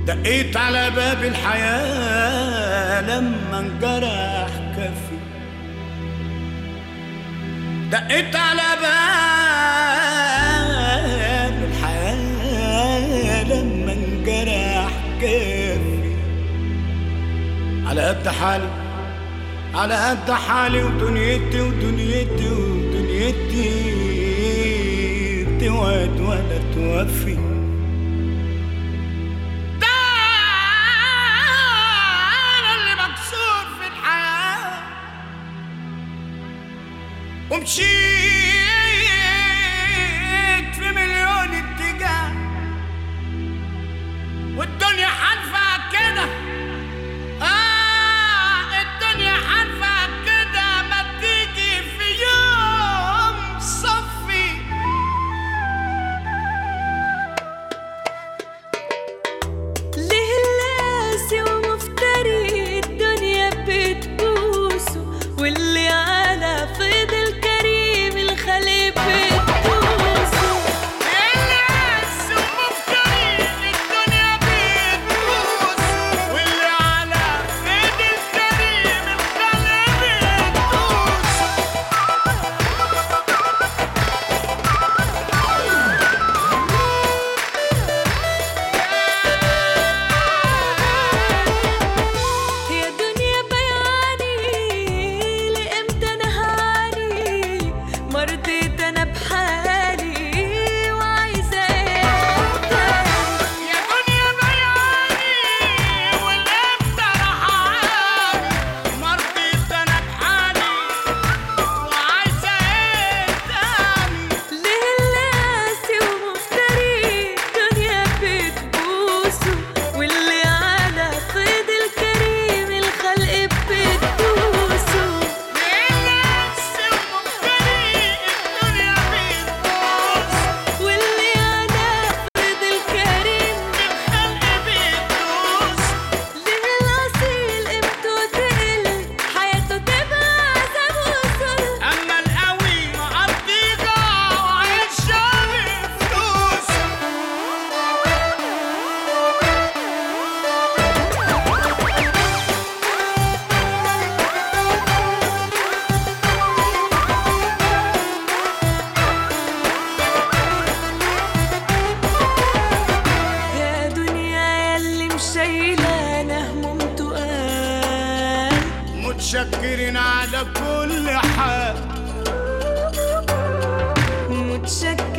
دقيت على باب الحياة لما انجرح كفي دقيت على باب الحياة لما انجرح كفي على قد حالي على قد حالي ودنيتي ودنيتي ودنيتي توعد ولا توفي ده أنا اللي مكسور في الحياة ومشيت في مليون اتجاه والدنيا حالفة كده آه الدنيا حالفة كده ما تيجي في يوم صفي ليه اللاسي ومفتري الدنيا بتبوسه واللي على فيض الكريم الخليق بتبوسه الناس ومفتري الدنيا بتبوس واللي على ايد الكريم القلب بتبوس يا دنيا بياني لامتى نهاني مرضيت انا بحالي وعايزه ايه تاني يا دنيا بياني والامتى رحاني مرضيت انا بحالي وعايزه ايه تاني ليه اللاسي ومفتري الدنيا بتبوسه واللي على فيض الكريم الخلق بتبوسه الناس ومفتري الدنيا بتبوس واللي على فيض الكريم الخلق بتدوس ليه الأصيل قيمته تقل حياته تبقى عذاب وصل اما القوي مقضيها وعيشها بفلوس يا دنيا يلي مشيلانة هموم تقال متشكرين على كل حال متشكر